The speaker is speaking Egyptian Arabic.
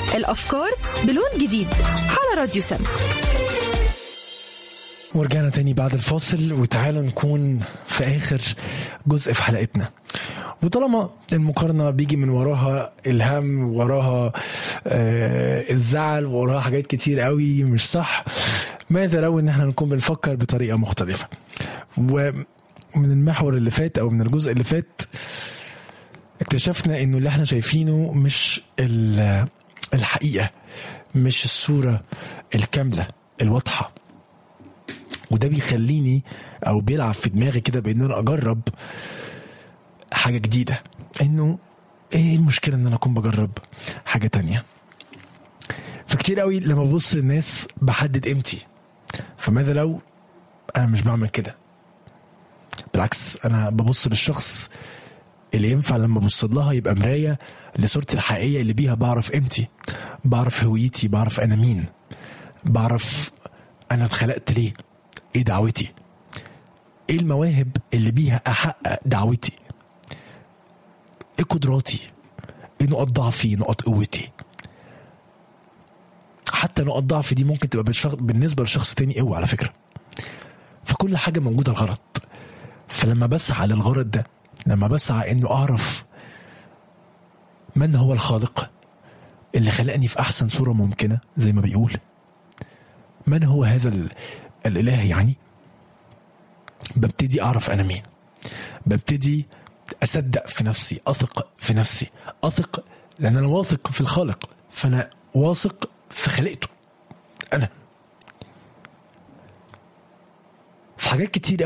الأفكار بلون جديد على راديو سم ورجعنا تاني بعد الفاصل وتعالوا نكون في آخر جزء في حلقتنا وطالما المقارنة بيجي من وراها الهم وراها آه الزعل وراها حاجات كتير قوي مش صح ماذا لو ان احنا نكون بنفكر بطريقة مختلفة ومن المحور اللي فات او من الجزء اللي فات اكتشفنا انه اللي احنا شايفينه مش ال- الحقيقة مش الصورة الكاملة الواضحة وده بيخليني او بيلعب في دماغي كده بان انا اجرب حاجه جديده انه ايه المشكله ان انا اكون بجرب حاجه تانية فكتير قوي لما ببص للناس بحدد قيمتي فماذا لو انا مش بعمل كده بالعكس انا ببص للشخص اللي ينفع لما ابص لها يبقى مرايه لصورتي الحقيقيه اللي بيها بعرف قيمتي بعرف هويتي بعرف انا مين بعرف انا اتخلقت ليه ايه دعوتي ايه المواهب اللي بيها احقق دعوتي ايه قدراتي ايه نقط ضعفي نقط قوتي حتى نقط ضعفي دي ممكن تبقى بالشخ... بالنسبه لشخص تاني قوه على فكره فكل حاجه موجوده الغرض فلما بسعى للغرض ده لما بسعى انه اعرف من هو الخالق اللي خلقني في احسن صوره ممكنه زي ما بيقول من هو هذا ال... الاله يعني ببتدي اعرف انا مين ببتدي اصدق في نفسي اثق في نفسي اثق لان انا واثق في الخالق فانا واثق في خلقته انا في حاجات كتير